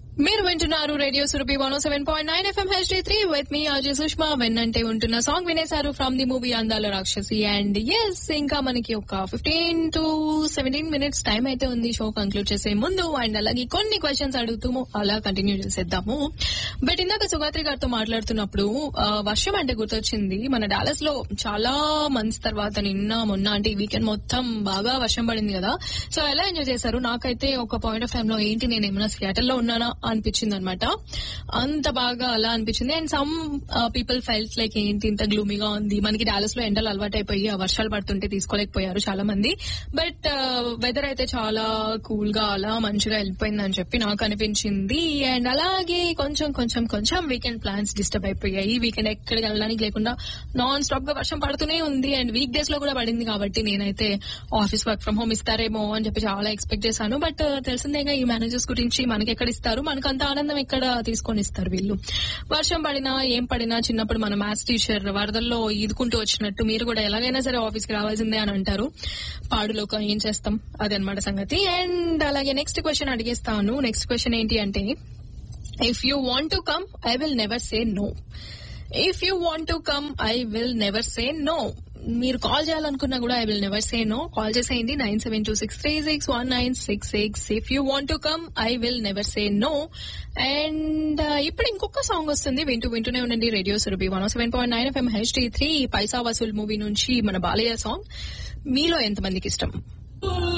మీరు వింటున్నారు radio Surabhi one seven point nine FM HD three with మీ అజయ్ సుష్మా వెన్నంటే ఉంటున్న సాంగ్ వినేశారు from the movie Andala Rakshasi and yes ఇంకా మనకి ఒక fifteen to seventeen minutes time అయితే ఉంది షో కంక్లూడ్ చేసే ముందు అండ్ అలాగే కొన్ని క్వశ్చన్స్ అడుగుతూ అలా కంటిన్యూ చేసేద్దాము బట్ ఇందాక సుగాత్రి గారితో మాట్లాడుతున్నప్పుడు ఆ, వర్షం అంటే గుర్తొచ్చింది మన డాలస్ లో చాలా మంత్స్ తర్వాత నిన్న మొన్న అంటే ఈ వీకెండ్ మొత్తం బాగా వర్షం పడింది కదా సో ఎలా ఎంజాయ్ చేశారు నాకైతే ఒక పాయింట్ ఆఫ్ టైం లో ఏంటి నేను ఏమైనా సియాటల్ లో ఉన్నానా అనిపించింది అనమాట అంత బాగా అలా అనిపించింది and some people felt like ఏంటి ఇంత గ్లూమీగా ఉంది మనకి డాలస్ లో ఎండలు అలవాటైపోయి ఆ వర్షాలు పడుతుంటే తీసుకోలేకపోయారు చాలా మంది బట్ వెదర్ అయితే చాలా కూల్ గా అలా మంచిగా వెళ్ళిపోయింది అని చెప్పి నాకు అనిపించింది అండ్ అలాగే కొంచెం కొంచెం కొంచెం వీకెండ్ ప్లాన్స్ డిస్టర్బ్ అయిపోయాయి వీకెండ్ ఎక్కడికి వెళ్ళడానికి లేకుండా నాన్ స్టాప్ గా వర్షం పడుతూనే ఉంది అండ్ వీక్ డేస్ లో కూడా పడింది కాబట్టి నేనైతే ఆఫీస్ వర్క్ ఫ్రమ్ హోమ్ ఇస్తారేమో అని చెప్పి చాలా ఎక్స్పెక్ట్ చేశాను బట్ తెలిసిందేగా ఈ మేనేజర్స్ గురించి మనకి ఎక్కడ ఇస్తారు మనకు అంత ఆనందం ఎక్కడ తీసుకొని ఇస్తారు వీళ్ళు వర్షం పడినా ఏం పడినా చిన్నప్పుడు మన మ్యాథ్స్ టీచర్ వరదల్లో ఈదుకుంటూ వచ్చినట్టు మీరు కూడా ఎలాగైనా సరే ఆఫీస్ కి రావాల్సిందే అని అంటారు పాడులోక ఏం చేస్తాం అదనమాట సంగతి అండ్ అలాగే నెక్స్ట్ క్వశ్చన్ అడిగేస్తాను నెక్స్ట్ క్వశ్చన్ ఏంటి అంటే if you want to come I will never say no ఇఫ్ you want to come I will never say నో మీరు కాల్ చేయాలనుకున్నా కూడా I will never say no call చేసేయండి nine seven two six three six one nine six six if you want to come I will never say no and ఇప్పుడు ఇంకొక song వస్తుంది వింటూ వింటూనే ఉండండి radio Surabhi one seven point nine FM HD three Paisa Vasool movie నుంచి మన Balayya song మీలో ఎంతమందికి ఇష్టం